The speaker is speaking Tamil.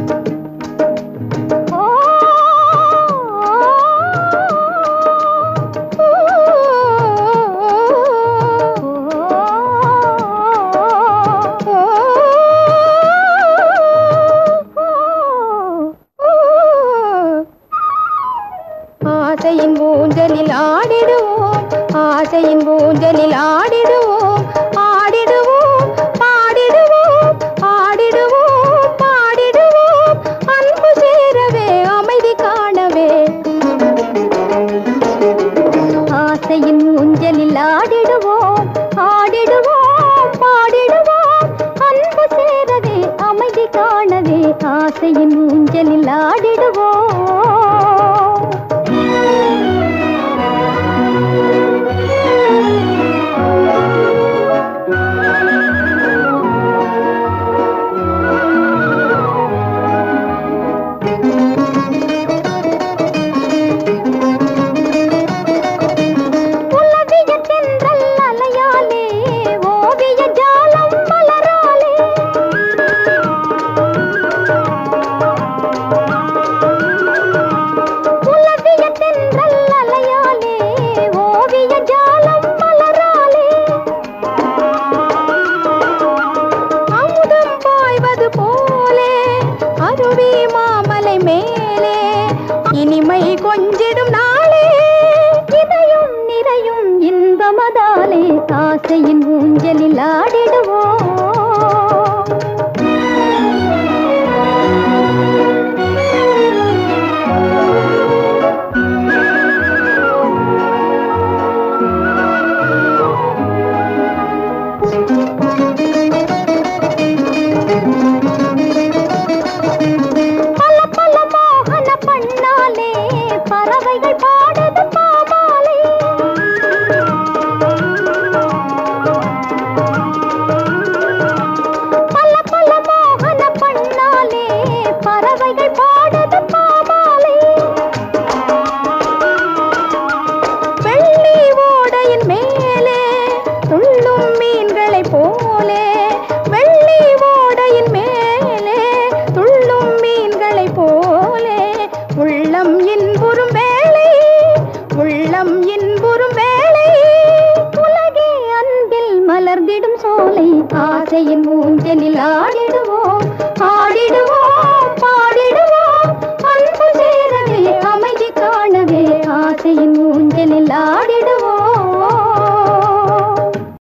ஆசையின் ஊஞ்சலில் ஆடிடுவோம் ஆசையின் ஊஞ்சலில் ஆடிடுவோம் ஆடிடுவோம் பாடிடுவோம் ஆடிடுவோம் பாடிடுவோம் அன்பு சேரவே அமைதி காணவே ஆசையின் ஊஞ்சலில் ஆடிடுவோம் ஆடிடுவோம் பாடிடுவோம் அன்பு சேரவே அமைதி காணவே ஆசையின் ஊஞ்சலில் ஆடிடுவோம் உலவிய தென்றல் அலையாலே ஓவிய ஜாலம் மலராலே உலவிய தென்றல் அலையாலே ஓவிய ஜாலம் மலராலே அமுதம் பாய்வது போலே அருவி மாமலை மேலே இனிமை கொஞ்சிடும் நாளே இதயம் நிறையும் இன்பமதாலே ஆசையின் ஊஞ்சலில் ஆடிடுவோம் பல பல மோகன பண்ணாலே பறவைகள் பாடுது பாமாலே பல பல மோகன பண்ணாலே பறவைகள் பாடுது பாமாலே வெள்ளி ஓடையின் மேலே துள்ளும் மீன்களை போலே வெள்ளி ஓடையின் மேலே துள்ளும் மீன்களை போலே உள்ளம் இன்புறும் வேளை உள்ளம் இன்புறும் வேளை உலகே அன்பில் மலர்ந்திடும் சோலை ஆசையின் ஊஞ்சலில் ஆடிடுவோம் ஆடிடுவோம் பாடிடுவோம் அன்பு சேரவே அமைதி காணவே ஆசையின் ஊஞ்சலில் ஆடி